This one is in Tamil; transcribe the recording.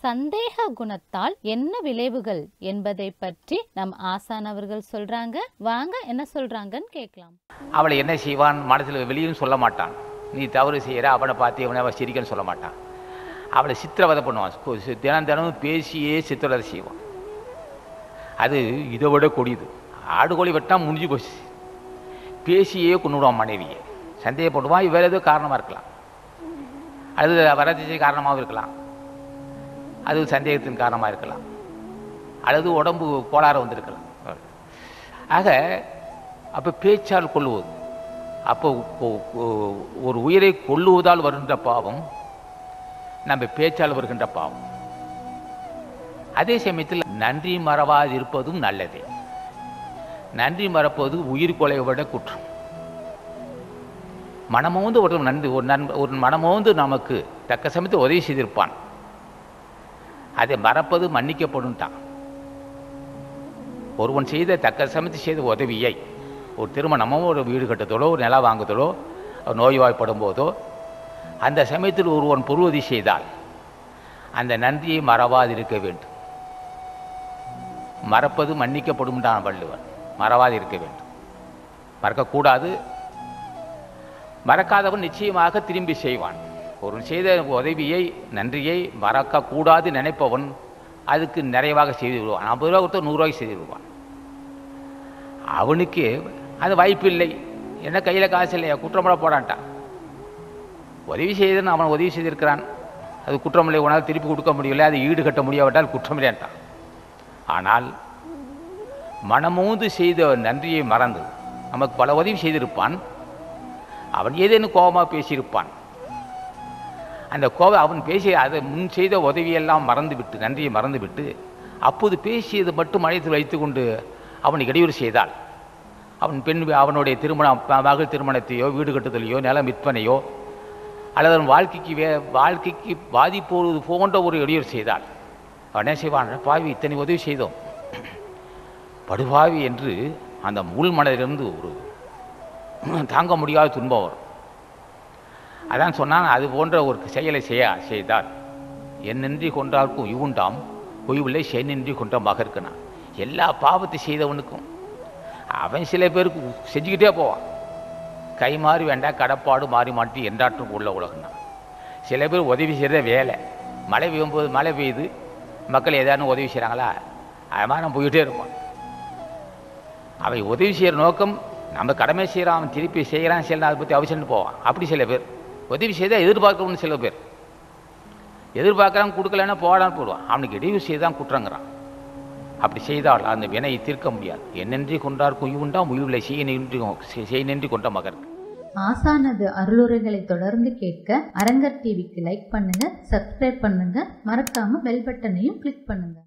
சந்தேக குணத்தால் என்ன விளைவுகள் என்பதை பற்றி நம் ஆசான் அவர்கள் சொல்றாங்க வாங்க என்ன சொல்றாங்கன்னு கேட்கலாம் அவளை என்ன செய்வான் மனசில் வெளியும் சொல்ல மாட்டான் நீ தவறு செய்கிற அவனை பார்த்து இவனை அவன் சிரிக்கன்னு சொல்ல மாட்டான் அவளை சித்திரவதை பண்ணுவான் கு- சி- தினம் தினமும் பேசியே சித்திரவதை செய்வான் அது இதை விட கொடியது ஆடு கோழி வெட்டினா முடிஞ்சு போச்சு பேசியே கொண்டுவிடுவான் மனைவியை சந்தேகப்படுவான் வேறு ஏதோ காரணமாக இருக்கலாம் அது வரதிச்சை காரணமாகவும் இருக்கலாம் அது சந்தேகத்தின் காரணமாக இருக்கலாம் அல்லது உடம்பு கோளாறு வந்திருக்கலாம் ஆக அப்போ பேச்சால் கொள்ளுவது அப்போ ஒ- ஒ- ஒரு உயிரை கொல்லுவதால் வருகின்ற பாவம் நம்ம பேச்சால் வருகின்ற பாவம் அதே சமயத்தில் நன்றி மறவாதிருப்பதும் நல்லதே நன்றி மறப்பது உயிர் கொலை விட குற்றம் மனமோந்து ஒரு நன்றி ஒரு நண்ப ஒரு மனமோந்து நமக்கு தக்க சமயத்தில் உதவி செய்திருப்பான் அதை மறப்பது மன்னிக்கப்படும் தான் ஒருவன் செய்த தக்க சமயத்தில் செய்த உதவியை ஒரு திருமணமோ ஒரு வீடு கட்டுதலோ ஒரு நிலம் வாங்குதலோ ஒரு நோய்வாய்ப்படும் போதோ அந்த சமயத்தில் ஒருவன் பொருவதி செய்தால் அந்த நன்றியை மறவாதிருக்க வேண்டும் மறப்பது மன்னிக்கப்படும் தான் வள்ளுவன் மறவாதிருக்க வேண்டும் மறக்கக்கூடாது மறக்காதவன் நிச்சயமாக திரும்பி செய்வான் ஒரு செய்த உதவியை நன்றியை மறக்கக்கூடாது நினைப்பவன் அதுக்கு நிறைவாக செய்து விடுவான் ஐம்பது ரூபா கொடுத்தா நூறுரூவாய்க்கு செய்து விடுவான் அவனுக்கு அது வாய்ப்பு இல்லை என்ன கையில் காசு இல்லையா குற்றமில்ல போடான்ட்டான் உதவி செய்தன்னு அவன் உதவி செய்திருக்கிறான் அது குற்றமில்லை உன்னால் திருப்பி கொடுக்க முடியல அது ஈடு கட்ட முடியாவிட்டால் குற்றமில்லைன்ட்டான் ஆனால் மனமோந்து செய்த நன்றியை மறந்து நமக்கு பல உதவி செய்திருப்பான் அவன் ஏதேனும் கோபமாக பேசியிருப்பான் அந்த கோபம் அவன் பேசி அதை முன் செய்த உதவியெல்லாம் மறந்துவிட்டு நன்றியை மறந்துவிட்டு அப்போது பேசியது மட்டும் மனத்தில் வைத்துக்கொண்டு அவனுக்கு இடையூறு செய்தால் அவன் பெண் அவனுடைய திருமணம் ம- மகள் திருமணத்தையோ வீடு கட்டுதலையோ நிலம் விற்பனையோ அல்லது அவன் வாழ்க்கைக்கு வே வாழ்க்கைக்கு பாதிப்போது போன்ற ஒரு இடையூறு செய்தால் அவன் என்ன செய்வான் பாவி இத்தனை உதவி செய்தோம் படுபாவி என்று அந்த உள் மனதிலிருந்து ஒரு தாங்க முடியாத துன்பம் வரும் அதான் சொன்னான் அது போன்ற ஒரு செயலை செய்ய செய்தால் என்னின்றி கொண்டார்க்கும் இவுண்டாம் பொய்வில்லை சென்னின்றி கொண்ட மகருக்குனா எல்லா பாவத்தை செய்தவனுக்கும் அவன் சில பேருக்கு செஞ்சுக்கிட்டே போவான் கை மாறி வேண்டாம் கடப்பாடு மாறி மாட்டி என்றாற்றும் உள்ள உலகம்னா சில பேர் உதவி செய்கிற வேலை மழை பெய்யும்போது மழை பெய்யுது மக்கள் ஏதானும் உதவி செய்கிறாங்களா அது மாதிரி நம்ம போயிட்டே இருப்பான் அவன் உதவி செய்கிற நோக்கம் நம்ம கடமை செய்கிறான் அவன் திருப்பி செய்கிறான் செய்யலாம் அதை பற்றி அவசியம்னு போவான் அப்படி சில பேர் உதவி செய்தால் எதிர்பார்க்கணும்னு சில பேர் எதிர்பார்க்குறான் கொடுக்கலன்னா போடான்னு போடுவான் அவனுக்கு இடையூறு செய்தான் குற்றங்கிறான் அப்படி செய்தால் அந்த வினையை தீர்க்க முடியாது என்னென்றி கொண்டார் குயுண்டா முயுவில்லை செய்ய நின்றி செய் நின்றி கொண்ட மகருக்கு ஆசானது அருளுரைகளை தொடர்ந்து கேட்க அரங்கர் டிவிக்கு லைக் பண்ணுங்க சப்ஸ்கிரைப் பண்ணுங்க மறக்காம பெல் பட்டனையும் கிளிக் பண்ணுங்க